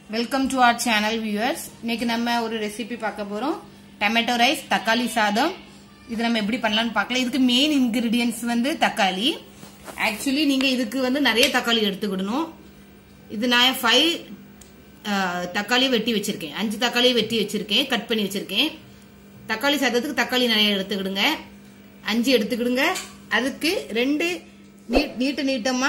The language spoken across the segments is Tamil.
welcome to our channel viewers இன்னைக்கு நம்ம ஒரு ரெசிபி பார்க்க போறோம் டொமேட்டோ ரைஸ் தக்காளி சாதம் இது நம்ம எப்படி பண்ணலாம்னு பார்க்கலாம் இதுக்கு மெயின் இன்கிரிடியன்ஸ் வந்து தக்காளி ஆக்சுவலி நீங்க இதுக்கு வந்து நிறைய தக்காளி எடுத்துக்கிடணும் இது நான் ஃபைவ் தக்காளி வெட்டி வச்சிருக்கேன் அஞ்சு தக்காளி வெட்டி வச்சிருக்கேன் கட் பண்ணி வச்சிருக்கேன் தக்காளி சாதத்துக்கு தக்காளி நிறைய எடுத்துக்கிடுங்க அஞ்சு எடுத்துக்கிடுங்க அதுக்கு ரெண்டு நீட் நீட்டு நீட்டமா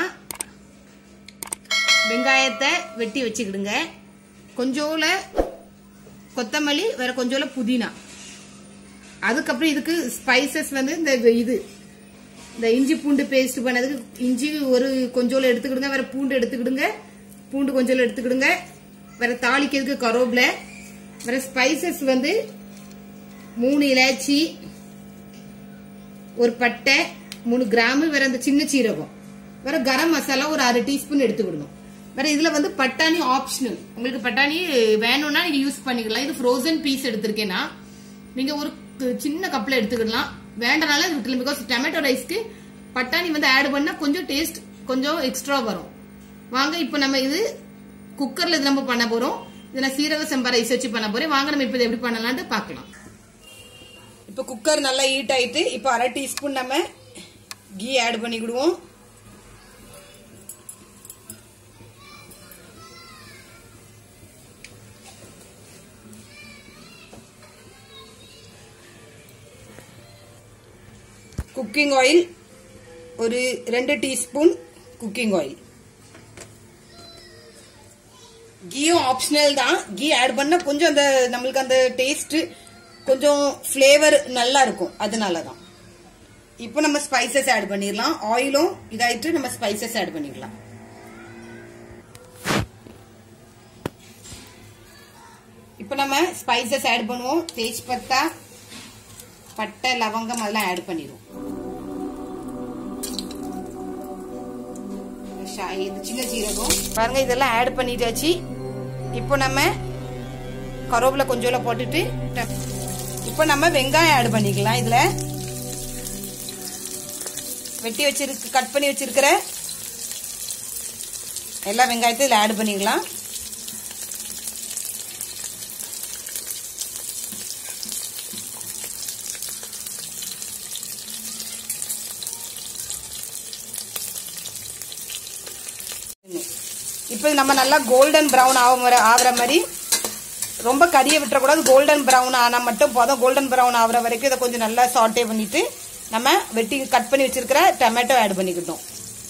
வெங்காயத்தை வெட்டி வச்சுக்கிடுங்க கொஞ்சோல கொத்தமல்லி வேற கொஞ்சோல புதினா அதுக்கப்புறம் இதுக்கு ஸ்பைசஸ் வந்து இந்த இது இந்த இஞ்சி பூண்டு பேஸ்ட் பண்ணதுக்கு இஞ்சி ஒரு கொஞ்சோல எடுத்துக்கிடுங்க வேற பூண்டு எடுத்துக்கிடுங்க பூண்டு கொஞ்சோல எடுத்துக்கிடுங்க வேற தாளிக்கிறதுக்கு கருவேப்பில வேற ஸ்பைசஸ் வந்து மூணு இலாச்சி ஒரு பட்டை மூணு கிராமு வேற அந்த சின்ன சீரகம் வேற கரம் மசாலா ஒரு அரை டீஸ்பூன் எடுத்துக்கிடணும் வேற இதுல வந்து பட்டாணி ஆப்ஷனல் உங்களுக்கு பட்டாணி வேணும்னா நீங்க யூஸ் பண்ணிக்கலாம் இது ஃப்ரோசன் பீஸ் எடுத்திருக்கேன்னா நீங்க ஒரு சின்ன கப்ல எடுத்துக்கிடலாம் வேண்டனால விட்டுலாம் பிகாஸ் டொமேட்டோ ரைஸ்க்கு பட்டாணி வந்து ஆட் பண்ணா கொஞ்சம் டேஸ்ட் கொஞ்சம் எக்ஸ்ட்ரா வரும் வாங்க இப்போ நம்ம இது குக்கர்ல இது நம்ம பண்ண போறோம் இது நான் சீரக சம்பா ரைஸ் வச்சு பண்ண போறேன் வாங்க நம்ம இப்போ எப்படி பண்ணலாம்னு பார்க்கலாம் இப்போ குக்கர் நல்லா ஹீட் ஆயிட்டு இப்போ அரை டீஸ்பூன் நம்ம கீ ஆட் பண்ணிக்கிடுவோம் குக்கிங் ஆயில் ஒரு ரெண்டு டீஸ்பூன் குக்கிங் ஆயில் கீயும் ஆப்ஷனல் தான் கீ ஆட் பண்ணா கொஞ்சம் அந்த நம்மளுக்கு அந்த டேஸ்ட் கொஞ்சம் ஃப்ளேவர் நல்லா இருக்கும் அதனால தான் இப்போ நம்ம ஸ்பைசஸ் ஆட் பண்ணிடலாம் ஆயிலும் இதாயிட்டு நம்ம ஸ்பைசஸ் ஆட் பண்ணிடலாம் இப்போ நம்ம ஸ்பைசஸ் ஆட் பண்ணுவோம் தேஜ் பத்தா பட்டை லவங்கம் அதெல்லாம் ஆட் பண்ணிடுவோம் இது சின்ன சீரகம் பாருங்க இதெல்லாம் ஆட் பண்ணிட்டாச்சு இப்போ நம்ம கருவேப்பில கொஞ்சோல போட்டுட்டு இப்போ நம்ம வெங்காயம் ஆட் பண்ணிக்கலாம் இதுல வெட்டி வச்சிருக்கு கட் பண்ணி வச்சிருக்கிற எல்லா வெங்காயத்தையும் இதில் ஆட் பண்ணிக்கலாம் இப்போ நம்ம நல்லா கோல்டன் ப்ரௌன் ஆகிற ஆகிற மாதிரி ரொம்ப கறியை விட்டுறக்கூடாது கோல்டன் ப்ரௌன் ஆனால் மட்டும் போதும் கோல்டன் ப்ரௌன் ஆகிற வரைக்கும் இதை கொஞ்சம் நல்லா சாட்டே பண்ணிட்டு நம்ம வெட்டி கட் பண்ணி வச்சிருக்கிற டொமேட்டோ ஆட் பண்ணிக்கிட்டோம்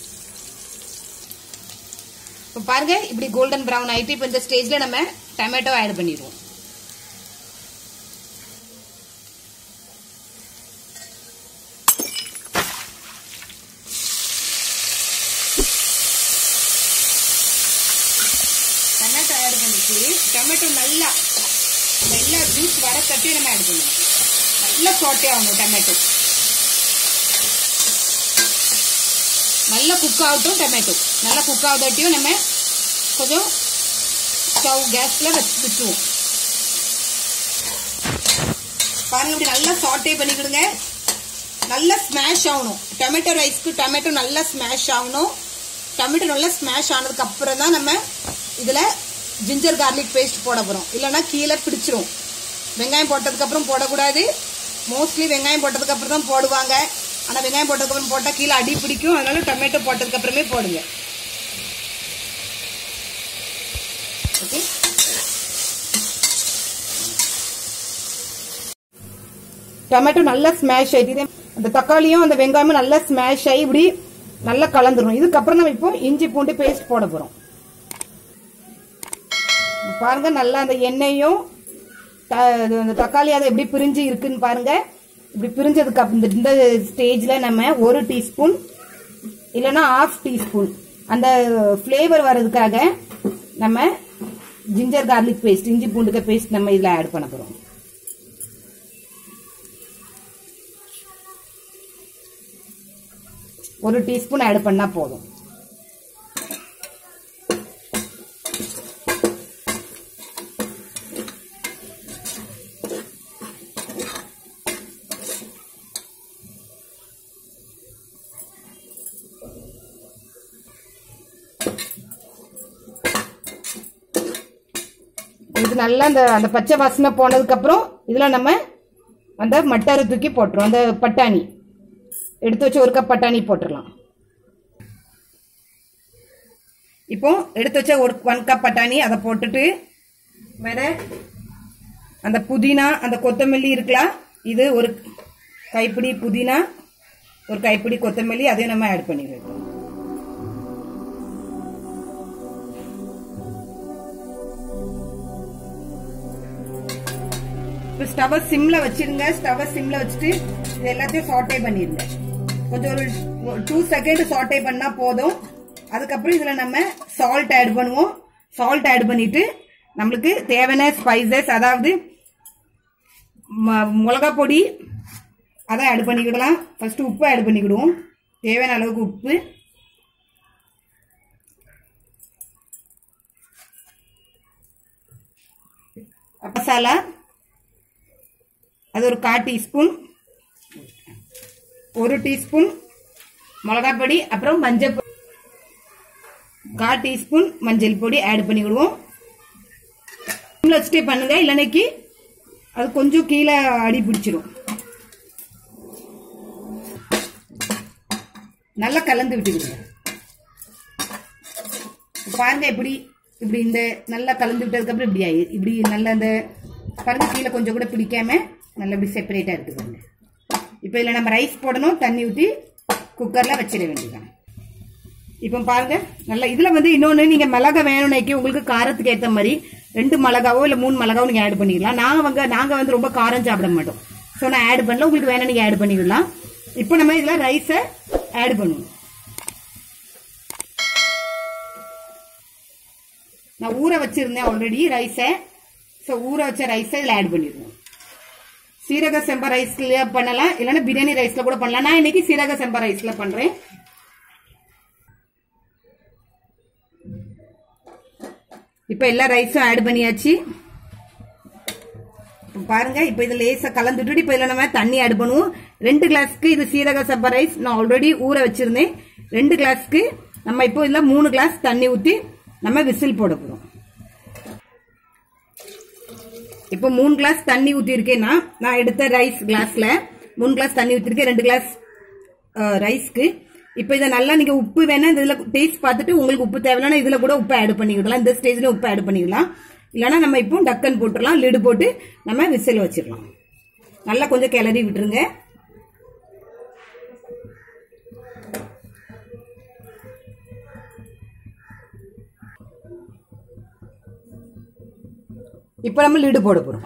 இப்போ பாருங்க இப்படி கோல்டன் ப்ரௌன் ஆயிட்டு இப்போ இந்த ஸ்டேஜ்ல நம்ம டொமேட்டோ ஆட் பண்ணிடுவோம் டொமேட்டோ ஆட் பண்ணிட்டு டொமேட்டோ நல்லா நல்லா ஜூஸ் வர தட்டி நம்ம ஆட் பண்ணணும் நல்லா சாட்டே ஆகணும் டொமேட்டோ நல்லா குக் ஆகட்டும் டொமேட்டோ நல்லா குக் ஆகுதாட்டியும் நம்ம கொஞ்சம் ஸ்டவ் கேஸ்ல வச்சு விட்டுருவோம் பாருங்க இப்படி நல்லா சாட்டே பண்ணிக்கிடுங்க நல்லா ஸ்மாஷ் ஆகணும் டொமேட்டோ ரைஸ்க்கு டொமேட்டோ நல்லா ஸ்மாஷ் ஆகணும் டொமேட்டோ நல்லா ஸ்மாஷ் ஆனதுக்கு அப்புறம் தான் நம்ம இதுல ஜிஞ்சர் கார்லிக் பேஸ்ட் போட போறோம் இல்லைன்னா கீழே பிடிச்சிரும் வெங்காயம் போட்டதுக்கு அப்புறம் போடக்கூடாது மோஸ்ட்லி வெங்காயம் போட்டதுக்கு அப்புறம் தான் போடுவாங்க ஆனா வெங்காயம் போட்டதுக்கு அப்புறம் போட்டா கீழே அடி பிடிக்கும் அதனால டொமேட்டோ போட்டதுக்கு அப்புறமே போடுங்க ஓகே டொமேட்டோ நல்லா ஸ்மாஷ் ஆயிடுது அந்த தக்காளியும் அந்த வெங்காயமும் நல்லா ஸ்மாஷ் ஆகி இப்படி நல்லா கலந்துரும் இதுக்கப்புறம் நம்ம இப்போ இஞ்சி பூண்டு பேஸ்ட் போட போறோம் பாருங்க நல்லா அந்த எண்ணெயும் அந்த தக்காளி அதை எப்படி பிரிஞ்சு இருக்குன்னு பாருங்க இப்படி பிரிஞ்சதுக்கு அப்புறம் இந்த ஸ்டேஜ்ல நம்ம ஒரு டீஸ்பூன் இல்லைன்னா ஹாஃப் டீஸ்பூன் அந்த ஃப்ளேவர் வர்றதுக்காக நம்ம ஜிஞ்சர் கார்லிக் பேஸ்ட் இஞ்சி பூண்டுக்க பேஸ்ட் நம்ம இதில் ஆட் பண்ண போகிறோம் ஒரு டீஸ்பூன் ஆட் பண்ணா போதும் நல்லா அந்த அந்த பச்சை வாசனை போனதுக்கப்புறம் இதில் நம்ம அந்த மட்டரை தூக்கி போட்டுரும் அந்த பட்டாணி எடுத்து வச்சு ஒரு கப் பட்டாணி போட்டுடலாம் இப்போ எடுத்து வச்ச ஒரு ஒன் கப் பட்டாணி அதை போட்டுட்டு வேற அந்த புதினா அந்த கொத்தமல்லி இருக்கலாம் இது ஒரு கைப்பிடி புதினா ஒரு கைப்பிடி கொத்தமல்லி அதையும் நம்ம ஆட் பண்ணிடுவோம் இப்போ ஸ்டவ் சிம்ல வச்சிருங்க ஸ்டவ் சிம்ல வச்சுட்டு இது எல்லாத்தையும் சாட்டே பண்ணிருங்க கொஞ்சம் ஒரு டூ செகண்ட் சாட்டே பண்ணா போதும் அதுக்கப்புறம் இதுல நம்ம சால்ட் ஆட் பண்ணுவோம் சால்ட் ஆட் பண்ணிட்டு நம்மளுக்கு தேவையான ஸ்பைசஸ் அதாவது ம- மிளகா பொடி அதை ஆட் பண்ணிக்கிடலாம் ஃபர்ஸ்ட் உப்பு ஆட் பண்ணிக்கிடுவோம் தேவையான அளவுக்கு உப்பு மசாலா அது ஒரு கால் டீஸ்பூன் ஒரு டீஸ்பூன் மிளகாய் பொடி அப்புறம் மஞ்சள் பொடி கால் டீஸ்பூன் மஞ்சள் பொடி ஆட் பண்ணிவிடுவோம் சிம்ல வச்சுட்டே பண்ணுங்க இல்லைனைக்கு அது கொஞ்சம் கீழே அடி பிடிச்சிரும் நல்லா கலந்து விட்டுக்கிடுங்க பாருங்க எப்படி இப்படி இந்த நல்லா கலந்து விட்டதுக்கு அப்புறம் இப்படி ஆயி இப்படி நல்லா இந்த பாருங்க கீழே கொஞ்சம் கூட பிடிக்காம நல்லா இப்படி செப்பரேட்டா எடுத்துக்கோங்க இப்போ இதில் நம்ம ரைஸ் போடணும் தண்ணி ஊற்றி குக்கரில் வச்சிட வேண்டியதான் இப்போ பாருங்க நல்லா இதுல வந்து இன்னொன்னு நீங்க மிளகா வேணும்னாக்கி உங்களுக்கு காரத்துக்கு ஏத்த மாதிரி ரெண்டு மிளகாவோ இல்ல மூணு மிளகாவோ நீங்க ஆட் பண்ணிக்கலாம் நாங்க வந்து நாங்க வந்து ரொம்ப காரம் சாப்பிட மாட்டோம் ஸோ நான் ஆட் பண்ணல உங்களுக்கு வேணா நீங்க ஆட் பண்ணிக்கலாம் இப்போ நம்ம இதுல ரைஸை ஆட் பண்ணுவோம் நான் ஊற வச்சிருந்தேன் ஆல்ரெடி ரைஸை ஸோ ஊற வச்ச ரைஸை இதில் ஆட் பண்ணிடுவோம் சீரக செம்பா ரைஸ்ல பண்ணலாம் இல்லைன்னா பிரியாணி ரைஸ்ல கூட பண்ணலாம் நான் இன்னைக்கு சீரக செம்பா ரைஸ்ல பண்றேன் இப்போ எல்லா ரைஸும் ஆட் பண்ணியாச்சு இப்ப பாருங்க இப்போ இது லேசா கலந்து விட்டுட்டு இப்போ இதில் நம்ம தண்ணி ஆட் பண்ணுவோம் ரெண்டு கிளாஸ்க்கு இது சீரக சப்பா ரைஸ் நான் ஆல்ரெடி ஊற வச்சிருந்தேன் ரெண்டு கிளாஸ்க்கு நம்ம இப்போ இதில் மூணு கிளாஸ் தண்ணி ஊற்றி நம்ம விசில் போட போகிறோம் இப்போ மூணு கிளாஸ் தண்ணி ஊற்றிருக்கேன்னா நான் எடுத்த ரைஸ் கிளாஸ்ல மூணு கிளாஸ் தண்ணி ஊற்றிருக்கேன் ரெண்டு கிளாஸ் ரைஸ்க்கு இப்போ இதை நல்லா நீங்க உப்பு வேணா இந்த இதில் டேஸ்ட் பார்த்துட்டு உங்களுக்கு உப்பு தேவையான இதுல கூட உப்பு ஆட் பண்ணிக்கலாம் இந்த ஸ்டேஜ்ல உப்பு ஆட் பண்ணிக்கலாம் இல்லைன்னா நம்ம இப்போ டக்கன் போட்டுடலாம் லிடு போட்டு நம்ம விசில் வச்சிடலாம் நல்லா கொஞ்சம் கிளறி விட்டுருங்க இப்போ நம்ம லிடு போட போறோம்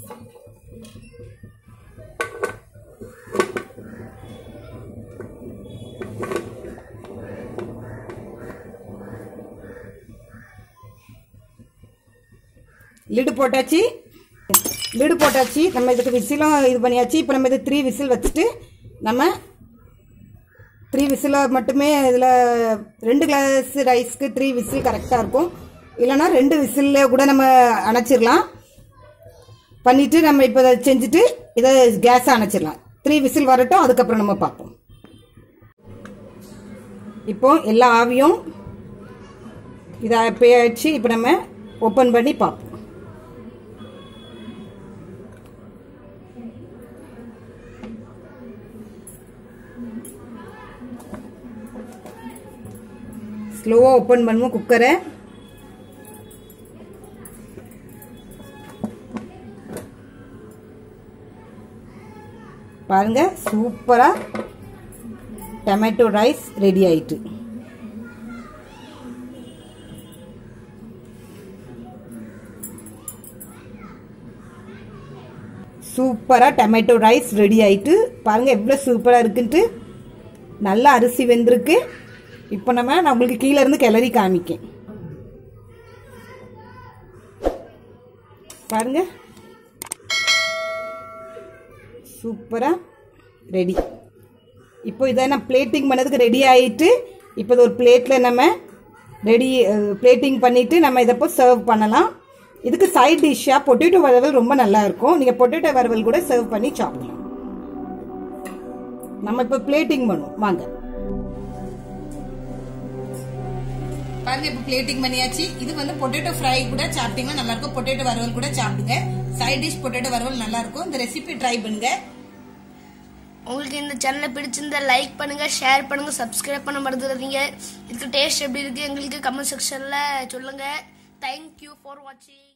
லிடு போட்டாச்சு லிடு போட்டாச்சு நம்ம இதுக்கு விசிலும் இது பண்ணியாச்சு இப்போ நம்ம இது த்ரீ விசில் வச்சுட்டு நம்ம த்ரீ விசில் மட்டுமே இதில் ரெண்டு கிளாஸ் ரைஸ்க்கு த்ரீ விசில் கரெக்டாக இருக்கும் இல்லைன்னா ரெண்டு விசிலில் கூட நம்ம அணைச்சிடலாம் பண்ணிவிட்டு நம்ம இப்போ இதை செஞ்சுட்டு இதை கேஸை அணைச்சிடலாம் த்ரீ விசில் வரட்டும் அதுக்கப்புறம் நம்ம பார்ப்போம் இப்போ எல்லா ஆவியும் இதை பேச்சு இப்போ நம்ம ஓப்பன் பண்ணி பார்ப்போம் ஸ்லோவாக ஓப்பன் பண்ணுவோம் குக்கரை பாருங்க சூப்பரா டொமேட்டோ ரைஸ் ரெடி ஆயிட்டு சூப்பரா டொமேட்டோ ரைஸ் ரெடி ஆயிட்டு பாருங்க எவ்வளவு சூப்பரா இருக்குன்ட்டு நல்லா அரிசி வெந்திருக்கு இப்போ நம்ம நான் உங்களுக்கு கீழே இருந்து கிளறி காமிக்கேன் பாருங்க சூப்பரா ரெடி இப்போ இதை நான் பிளேட்டிங் பண்ணதுக்கு ரெடி ஆயிட்டு இப்போ இது ஒரு பிளேட்டில் நம்ம ரெடி பிளேட்டிங் பண்ணிட்டு நம்ம இதை இப்போ சர்வ் பண்ணலாம் இதுக்கு சைட் டிஷ்ஷாக பொட்டேட்டோ வறுவல் ரொம்ப நல்லா இருக்கும் நீங்கள் பொட்டேட்டோ வறுவல் கூட சர்வ் பண்ணி சாப்பிடலாம் நம்ம இப்போ பிளேட்டிங் பண்ணுவோம் வாங்க பாருங்க இப்போ பிளேட்டிங் பண்ணியாச்சு இது வந்து பொட்டேட்டோ ஃப்ரை கூட சாப்பிட்டீங்கன்னா நல்லா இருக்கும் பொட்டேட்டோ வறுவல் கூட சாப்பிடுங்க சைட் டிஷ் பொட்டேட்டோ வறுவல் நல்லா இருக்கும் இந்த ரெசிபி ட்ரை பண்ணுங்க உங்களுக்கு இந்த சேனலை பிடிச்சிருந்தா லைக் பண்ணுங்க ஷேர் பண்ணுங்க சப்ஸ்கிரைப் பண்ண மறந்துடாதீங்க இதுக்கு டேஸ்ட் எப்படி இருக்கு எங்களுக்கு கமெண்ட் செக்ஷன்ல சொல்லுங்க தேங்க்யூ ஃபார் வாட்சிங்